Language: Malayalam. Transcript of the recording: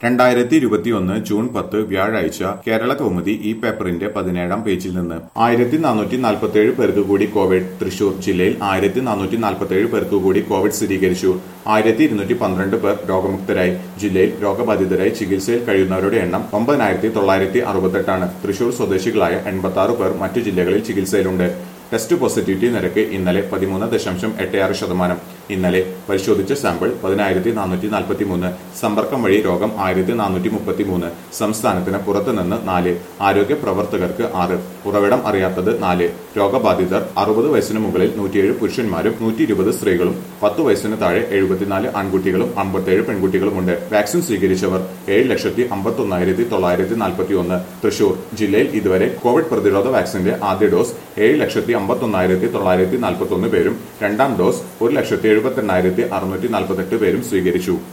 രണ്ടായിരത്തി ഇരുപത്തിയൊന്ന് ജൂൺ പത്ത് വ്യാഴാഴ്ച കേരള കൗമുദി ഈ പേപ്പറിന്റെ പതിനേഴാം പേജിൽ നിന്ന് ആയിരത്തി നാനൂറ്റി നാൽപ്പത്തിയേഴ് പേർക്ക് കൂടി കോവിഡ് തൃശൂർ ജില്ലയിൽ ആയിരത്തി നാനൂറ്റി നാൽപ്പത്തിയേഴ് പേർക്ക് കൂടി കോവിഡ് സ്ഥിരീകരിച്ചു ആയിരത്തി ഇരുന്നൂറ്റി പന്ത്രണ്ട് പേർ രോഗമുക്തരായി ജില്ലയിൽ രോഗബാധിതരായി ചികിത്സയിൽ കഴിയുന്നവരുടെ എണ്ണം ഒമ്പതിനായിരത്തി തൊള്ളായിരത്തി അറുപത്തെട്ടാണ് തൃശൂർ സ്വദേശികളായ എൺപത്തി ആറ് പേർ മറ്റു ജില്ലകളിൽ ചികിത്സയിലുണ്ട് ടെസ്റ്റ് പോസിറ്റിവിറ്റി നിരക്ക് ഇന്നലെ പതിമൂന്ന് ദശാംശം എട്ട് ആറ് ശതമാനം ഇന്നലെ പരിശോധിച്ച സാമ്പിൾ പതിനായിരത്തി നാനൂറ്റി നാൽപ്പത്തി മൂന്ന് സമ്പർക്കം വഴി രോഗം ആയിരത്തി നാനൂറ്റി മുപ്പത്തി മൂന്ന് സംസ്ഥാനത്തിന് പുറത്തുനിന്ന് നാല് ആരോഗ്യ പ്രവർത്തകർക്ക് ആറ് ഉറവിടം അറിയാത്തത് നാല് രോഗബാധിതർ അറുപത് വയസ്സിന് മുകളിൽ നൂറ്റിയേഴ് പുരുഷന്മാരും നൂറ്റി ഇരുപത് സ്ത്രീകളും പത്ത് വയസ്സിന് താഴെ എഴുപത്തിനാല് ആൺകുട്ടികളും അമ്പത്തേഴ് പെൺകുട്ടികളുമുണ്ട് വാക്സിൻ സ്വീകരിച്ചവർ ഏഴ് ലക്ഷത്തി അമ്പത്തൊന്നായിരത്തി തൊള്ളായിരത്തി നാൽപ്പത്തി ഒന്ന് തൃശൂർ ജില്ലയിൽ ഇതുവരെ കോവിഡ് പ്രതിരോധ വാക്സിന്റെ ആദ്യ ഡോസ് ഏഴ് ലക്ഷത്തി അമ്പത്തൊന്നായിരത്തി തൊള്ളായിരത്തി നാൽപ്പത്തി ഒന്ന് പേരും രണ്ടാം ഡോസ് ഒരു ലക്ഷത്തി എഴുപത്തെണ്ണായിരത്തി അറുന്നൂറ്റി നാൽപ്പത്തെട്ട് പേരും സ്വീകരിച്ചു